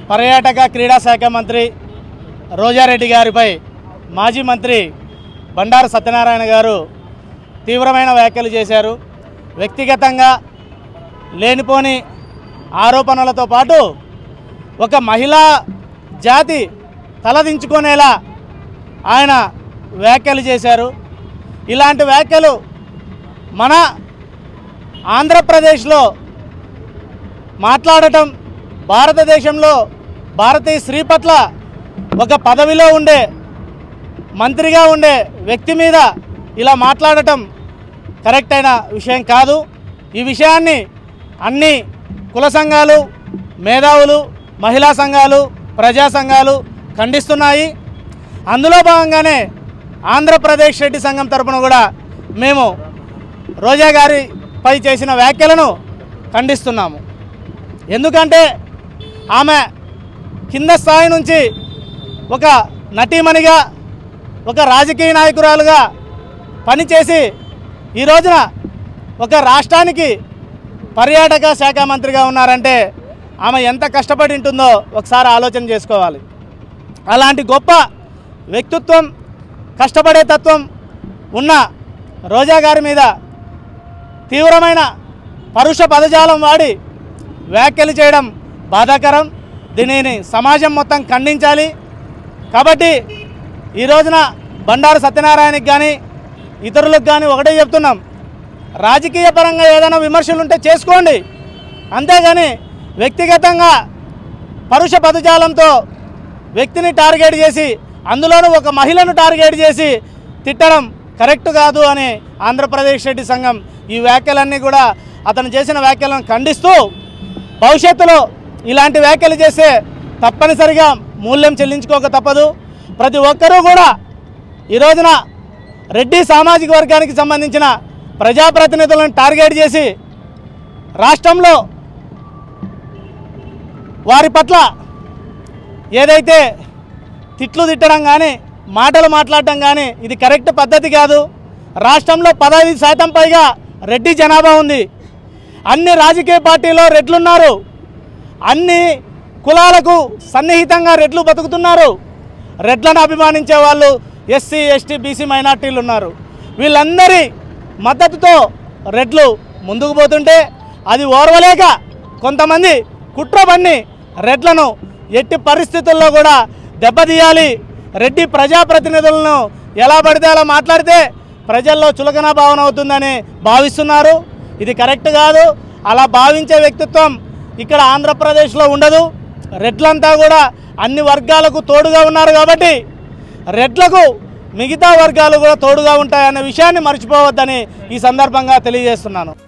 పర్యాటక క్రీడా శాఖ మంత్రి రోజారెడ్డి గారిపై మాజీ మంత్రి బండారు సత్యనారాయణ గారు తీవ్రమైన వ్యాఖ్యలు చేశారు వ్యక్తిగతంగా లేనిపోని ఆరోపణలతో పాటు ఒక మహిళా జాతి తలదించుకునేలా ఆయన వ్యాఖ్యలు చేశారు ఇలాంటి వ్యాఖ్యలు మన ఆంధ్రప్రదేశ్లో మాట్లాడటం భారతదేశంలో భారతీయ స్త్రీ పట్ల ఒక పదవిలో ఉండే మంత్రిగా ఉండే వ్యక్తి మీద ఇలా మాట్లాడటం కరెక్ట్ అయిన విషయం కాదు ఈ విషయాన్ని అన్ని కుల సంఘాలు మేధావులు మహిళా సంఘాలు ప్రజా సంఘాలు ఖండిస్తున్నాయి అందులో భాగంగానే ఆంధ్రప్రదేశ్ రెడ్డి సంఘం తరపున కూడా మేము రోజా గారిపై చేసిన వ్యాఖ్యలను ఖండిస్తున్నాము ఎందుకంటే ఆమె కింద స్థాయి నుంచి ఒక నటీమణిగా ఒక రాజకీయ నాయకురాలుగా పనిచేసి ఈ రోజున ఒక రాష్ట్రానికి పర్యాటక శాఖ మంత్రిగా ఉన్నారంటే ఆమె ఎంత కష్టపడి ఉంటుందో ఒకసారి ఆలోచన చేసుకోవాలి అలాంటి గొప్ప వ్యక్తిత్వం కష్టపడే తత్వం ఉన్న రోజా గారి మీద తీవ్రమైన పరుష పదజాలం వాడి వ్యాఖ్యలు చేయడం బాధాకరం దీనిని సమాజం మొత్తం ఖండించాలి కాబట్టి ఈ రోజున బండారు సత్యనారాయణకి కానీ ఇతరులకు కానీ ఒకటే చెప్తున్నాం రాజకీయ పరంగా ఏదైనా విమర్శలు ఉంటే చేసుకోండి అంతేగాని వ్యక్తిగతంగా పరుష పదజాలంతో వ్యక్తిని టార్గెట్ చేసి అందులోనూ ఒక మహిళను టార్గెట్ చేసి తిట్టడం కరెక్ట్ కాదు అని ఆంధ్రప్రదేశ్ రెడ్డి సంఘం ఈ వ్యాఖ్యలన్నీ కూడా అతను చేసిన వ్యాఖ్యలను ఖండిస్తూ భవిష్యత్తులో ఇలాంటి వ్యాఖ్యలు చేస్తే తప్పనిసరిగా మూల్యం చెల్లించుకోక తప్పదు ప్రతి ఒక్కరూ కూడా ఈ రోజున రెడ్డి సామాజిక వర్గానికి సంబంధించిన ప్రజాప్రతినిధులను టార్గెట్ చేసి రాష్ట్రంలో వారి పట్ల ఏదైతే తిట్లు తిట్టడం కానీ మాటలు మాట్లాడటం కానీ ఇది కరెక్ట్ పద్ధతి కాదు రాష్ట్రంలో పదహైదు శాతం పైగా రెడ్డి జనాభా ఉంది అన్ని రాజకీయ పార్టీలో రెడ్లున్నారు అన్ని కులాలకు సన్నిహితంగా రెడ్లు బతుకుతున్నారు రెడ్లను అభిమానించే వాళ్ళు ఎస్సీ ఎస్టీ బీసీ మైనార్టీలు ఉన్నారు వీళ్ళందరి మద్దతుతో రెడ్లు ముందుకు పోతుంటే అది ఓర్వలేక కొంతమంది కుట్ర పన్ని రెడ్లను ఎట్టి పరిస్థితుల్లో కూడా దెబ్బతీయాలి రెడ్డి ప్రజాప్రతినిధులను ఎలా పడితే అలా మాట్లాడితే ప్రజల్లో చులకన భావన అవుతుందని భావిస్తున్నారు ఇది కరెక్ట్ కాదు అలా భావించే వ్యక్తిత్వం ఇక్కడ ఆంధ్రప్రదేశ్లో ఉండదు రెడ్లంతా కూడా అన్ని వర్గాలకు తోడుగా ఉన్నారు కాబట్టి రెడ్లకు మిగతా వర్గాలు కూడా తోడుగా ఉంటాయన్న విషయాన్ని మర్చిపోవద్దని ఈ సందర్భంగా తెలియజేస్తున్నాను